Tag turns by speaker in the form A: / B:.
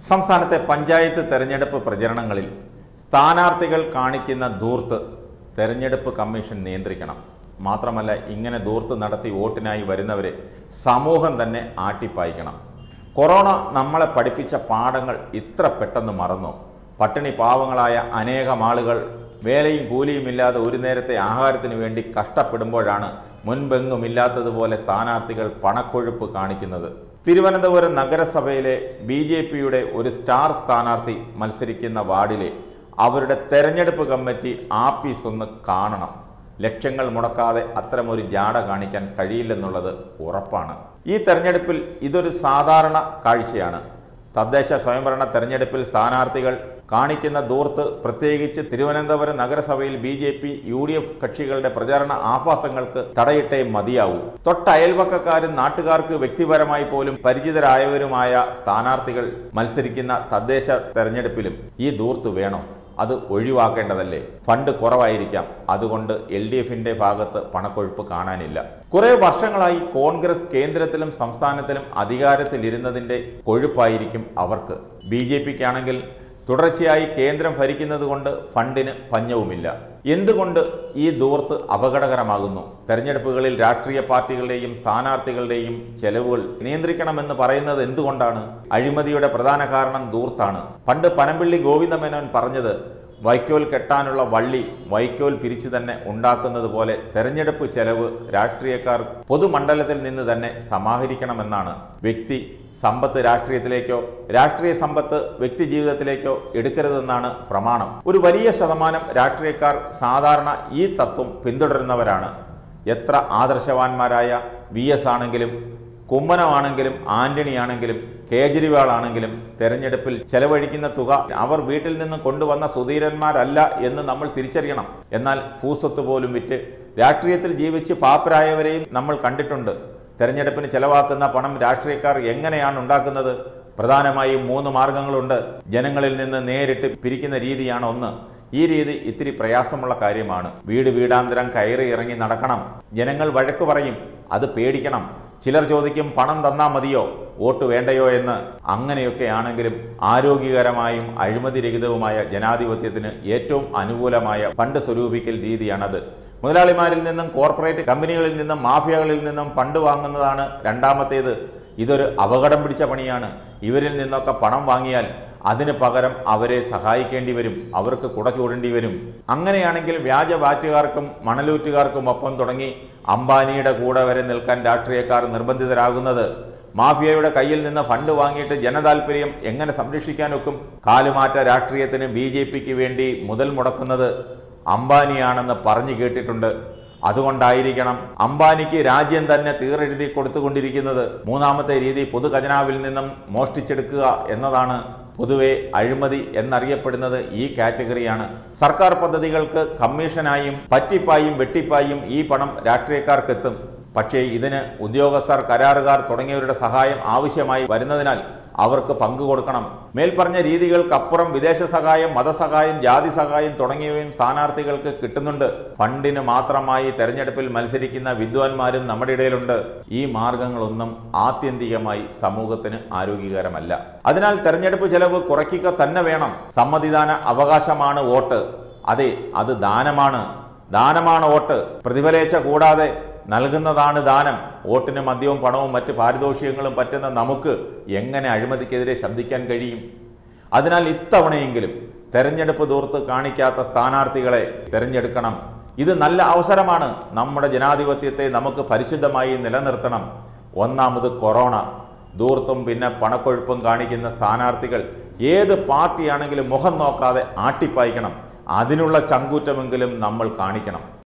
A: സംസ്ഥാനത്തെ പഞ്ചായത്ത് തെരഞ്ഞെടുപ്പ് പ്രചരണങ്ങളിൽ സ്ഥാനാർത്ഥികൾ കാണിക്കുന്ന ധൂർത്ത് തെരഞ്ഞെടുപ്പ് കമ്മീഷൻ നിയന്ത്രിക്കണം മാത്രമല്ല ഇങ്ങനെ ധൂർത്ത് നടത്തി വോട്ടിനായി വരുന്നവരെ സമൂഹം തന്നെ ആട്ടിപ്പായിക്കണം കൊറോണ നമ്മളെ പഠിപ്പിച്ച പാഠങ്ങൾ ഇത്ര പെട്ടെന്ന് മറന്നു പട്ടിണി പാവങ്ങളായ അനേകം ആളുകൾ വേലയും കൂലിയുമില്ലാതെ ഒരു നേരത്തെ ആഹാരത്തിന് വേണ്ടി കഷ്ടപ്പെടുമ്പോഴാണ് മുൻപെങ്ങുമില്ലാത്തതുപോലെ സ്ഥാനാർത്ഥികൾ പണക്കൊഴുപ്പ് കാണിക്കുന്നത് തിരുവനന്തപുരം നഗരസഭയിലെ ബി ജെ പിയുടെ ഒരു സ്റ്റാർ സ്ഥാനാർത്ഥി മത്സരിക്കുന്ന വാർഡിലെ അവരുടെ തെരഞ്ഞെടുപ്പ് കമ്മിറ്റി ആപ്പീസ് ഒന്ന് കാണണം ലക്ഷങ്ങൾ മുടക്കാതെ അത്തരമൊരു ജാട കാണിക്കാൻ കഴിയില്ലെന്നുള്ളത് ഉറപ്പാണ് ഈ തെരഞ്ഞെടുപ്പിൽ ഇതൊരു സാധാരണ കാഴ്ചയാണ് തദ്ദേശ സ്വയംഭരണ തെരഞ്ഞെടുപ്പിൽ സ്ഥാനാർത്ഥികൾ കാണിക്കുന്ന ദൂർത്ത് പ്രത്യേകിച്ച് തിരുവനന്തപുരം നഗരസഭയിൽ B J P U D F കക്ഷികളുടെ പ്രചാരണ ആഭാസങ്ങൾക്ക് തടയിട്ടേ മതിയാവൂ തൊട്ടയൽവക്കക്കാരും നാട്ടുകാർക്ക് വ്യക്തിപരമായി പോലും പരിചിതരായവരുമായ സ്ഥാനാർത്ഥികൾ മത്സരിക്കുന്ന തദ്ദേശ തെരഞ്ഞെടുപ്പിലും ഈ ദൂർത്ത് വേണം അത് ഒഴിവാക്കേണ്ടതല്ലേ ഫണ്ട് കുറവായിരിക്കാം അതുകൊണ്ട് എൽ ഡി എഫിന്റെ ഭാഗത്ത് പണക്കൊഴുപ്പ് കാണാനില്ല കുറെ വർഷങ്ങളായി കോൺഗ്രസ് കേന്ദ്രത്തിലും സംസ്ഥാനത്തിലും അധികാരത്തിലിരുന്നതിന്റെ കൊഴുപ്പായിരിക്കും അവർക്ക് ബി ജെ പിക്കാണെങ്കിൽ തുടർച്ചയായി കേന്ദ്രം ഭരിക്കുന്നത് കൊണ്ട് ഫണ്ടിന് പഞ്ഞവുമില്ല എന്തുകൊണ്ട് ഈ ദൂർത്ത് അപകടകരമാകുന്നു തെരഞ്ഞെടുപ്പുകളിൽ രാഷ്ട്രീയ പാർട്ടികളുടെയും സ്ഥാനാർത്ഥികളുടെയും ചെലവുകൾ നിയന്ത്രിക്കണമെന്ന് പറയുന്നത് എന്തുകൊണ്ടാണ് അഴിമതിയുടെ പ്രധാന കാരണം ദൂർത്താണ് പണ്ട് പനമ്പിള്ളി ഗോവിന്ദമേനോൻ പറഞ്ഞത് വൈക്കോൽ കെട്ടാനുള്ള വള്ളി വൈക്കോൽ പിരിച്ചു തന്നെ ഉണ്ടാക്കുന്നത് പോലെ തെരഞ്ഞെടുപ്പ് ചെലവ് രാഷ്ട്രീയക്കാർ പൊതുമണ്ഡലത്തിൽ നിന്ന് തന്നെ സമാഹരിക്കണമെന്നാണ് വ്യക്തി സമ്പത്ത് രാഷ്ട്രീയത്തിലേക്കോ രാഷ്ട്രീയ സമ്പത്ത് വ്യക്തി ജീവിതത്തിലേക്കോ എടുക്കരുതെന്നാണ് പ്രമാണം ഒരു വലിയ ശതമാനം രാഷ്ട്രീയക്കാർ സാധാരണ ഈ തത്വം പിന്തുടരുന്നവരാണ് എത്ര ആദർശവാന്മാരായ വി എസ് ആണെങ്കിലും കുമ്മനമാണെങ്കിലും ആന്റണി ആണെങ്കിലും കേജ്രിവാൾ ആണെങ്കിലും തെരഞ്ഞെടുപ്പിൽ ചെലവഴിക്കുന്ന തുക അവർ വീട്ടിൽ നിന്ന് കൊണ്ടുവന്ന സുധീരന്മാരല്ല എന്ന് നമ്മൾ തിരിച്ചറിയണം എന്നാൽ ഭൂസ്വത്ത് പോലും വിറ്റ് രാഷ്ട്രീയത്തിൽ ജീവിച്ച് പാപ്പരായവരെയും നമ്മൾ കണ്ടിട്ടുണ്ട് തെരഞ്ഞെടുപ്പിന് ചെലവാക്കുന്ന പണം രാഷ്ട്രീയക്കാർ എങ്ങനെയാണ് ഉണ്ടാക്കുന്നത് പ്രധാനമായും മൂന്ന് മാർഗങ്ങളുണ്ട് ജനങ്ങളിൽ നിന്ന് നേരിട്ട് പിരിക്കുന്ന രീതിയാണ് ഒന്ന് ഈ രീതി ഇത്തിരി പ്രയാസമുള്ള കാര്യമാണ് വീട് വീടാന്തരം കയറി ഇറങ്ങി നടക്കണം ജനങ്ങൾ വഴക്ക് പറയും അത് പേടിക്കണം ചിലർ ചോദിക്കും പണം തന്നാ മതിയോ വോട്ട് വേണ്ടയോ എന്ന് അങ്ങനെയൊക്കെ ആണെങ്കിലും ആരോഗ്യകരമായും അഴിമതിരഹിതവുമായ ജനാധിപത്യത്തിന് ഏറ്റവും അനുകൂലമായ ഫണ്ട് സ്വരൂപിക്കൽ രീതിയാണത് മുതലാളിമാരിൽ നിന്നും കോർപ്പറേറ്റ് കമ്പനികളിൽ നിന്നും മാഫിയകളിൽ നിന്നും ഫണ്ട് വാങ്ങുന്നതാണ് രണ്ടാമത്തേത് ഇതൊരു അപകടം പിടിച്ച പണിയാണ് ഇവരിൽ നിന്നൊക്കെ പണം വാങ്ങിയാൽ അതിന് പകരം അവരെ സഹായിക്കേണ്ടി വരും അവർക്ക് കുട ചൂടേണ്ടി വരും അങ്ങനെയാണെങ്കിൽ വ്യാജ വാറ്റുകാർക്കും മണലൂറ്റുകാർക്കും ഒപ്പം തുടങ്ങി അംബാനിയുടെ കൂടെ വരെ നിൽക്കാൻ രാഷ്ട്രീയക്കാർ നിർബന്ധിതരാകുന്നത് മാഫിയയുടെ കയ്യിൽ നിന്ന് ഫണ്ട് വാങ്ങിയിട്ട് ജനതാൽപര്യം എങ്ങനെ സംരക്ഷിക്കാനൊക്കും കാലുമാറ്റ രാഷ്ട്രീയത്തിന് ബി ജെ പിക്ക് വേണ്ടി മുതൽ മുടക്കുന്നത് അംബാനിയാണെന്ന് പറഞ്ഞു കേട്ടിട്ടുണ്ട് അതുകൊണ്ടായിരിക്കണം അംബാനിക്ക് രാജ്യം തന്നെ തീറെഴുതി കൊടുത്തുകൊണ്ടിരിക്കുന്നത് മൂന്നാമത്തെ രീതി പൊതു ഖജനാവിൽ നിന്നും മോഷ്ടിച്ചെടുക്കുക എന്നതാണ് പൊതുവെ അഴിമതി എന്നറിയപ്പെടുന്നത് ഈ കാറ്റഗറിയാണ് സർക്കാർ പദ്ധതികൾക്ക് കമ്മീഷനായും പറ്റിപ്പായും വെട്ടിപ്പായും ഈ പണം രാഷ്ട്രീയക്കാർക്കെത്തും പക്ഷേ ഇതിന് ഉദ്യോഗസ്ഥർ കരാറുകാർ തുടങ്ങിയവരുടെ സഹായം ആവശ്യമായി വരുന്നതിനാൽ അവർക്ക് പങ്കു കൊടുക്കണം മേൽപ്പറഞ്ഞ രീതികൾക്കപ്പുറം വിദേശ സഹായം മതസഹായം ജാതി സഹായം തുടങ്ങിയവയും സ്ഥാനാർത്ഥികൾക്ക് കിട്ടുന്നുണ്ട് ഫണ്ടിന് മാത്രമായി തെരഞ്ഞെടുപ്പിൽ മത്സരിക്കുന്ന വിദ്വാൻമാരും നമ്മുടെ ഇടയിലുണ്ട് ഈ മാർഗങ്ങളൊന്നും ആത്യന്തികമായി സമൂഹത്തിന് ആരോഗ്യകരമല്ല അതിനാൽ തെരഞ്ഞെടുപ്പ് ചെലവ് കുറയ്ക്കുക തന്നെ വേണം സമ്മതിദാന അവകാശമാണ് വോട്ട് അതെ അത് ദാനമാണ് ദാനമാണ് വോട്ട് പ്രതിഫലേച്ഛ കൂടാതെ നൽകുന്നതാണ് ദാനം വോട്ടിന് മദ്യവും പണവും മറ്റ് പാരിതോഷികങ്ങളും പറ്റുന്ന നമുക്ക് എങ്ങനെ അഴിമതിക്കെതിരെ ശബ്ദിക്കാൻ കഴിയും അതിനാൽ ഇത്തവണയെങ്കിലും തെരഞ്ഞെടുപ്പ് ദൂർത്ത് കാണിക്കാത്ത സ്ഥാനാർത്ഥികളെ തിരഞ്ഞെടുക്കണം ഇത് നല്ല അവസരമാണ് നമ്മുടെ ജനാധിപത്യത്തെ നമുക്ക് പരിശുദ്ധമായി നിലനിർത്തണം ഒന്നാമത് കൊറോണ ദൂർത്തും പിന്നെ പണക്കൊഴുപ്പും കാണിക്കുന്ന സ്ഥാനാർത്ഥികൾ ഏത് പാർട്ടിയാണെങ്കിലും മുഖം നോക്കാതെ ആട്ടിപ്പായിക്കണം അതിനുള്ള ചങ്കൂറ്റമെങ്കിലും നമ്മൾ കാണിക്കണം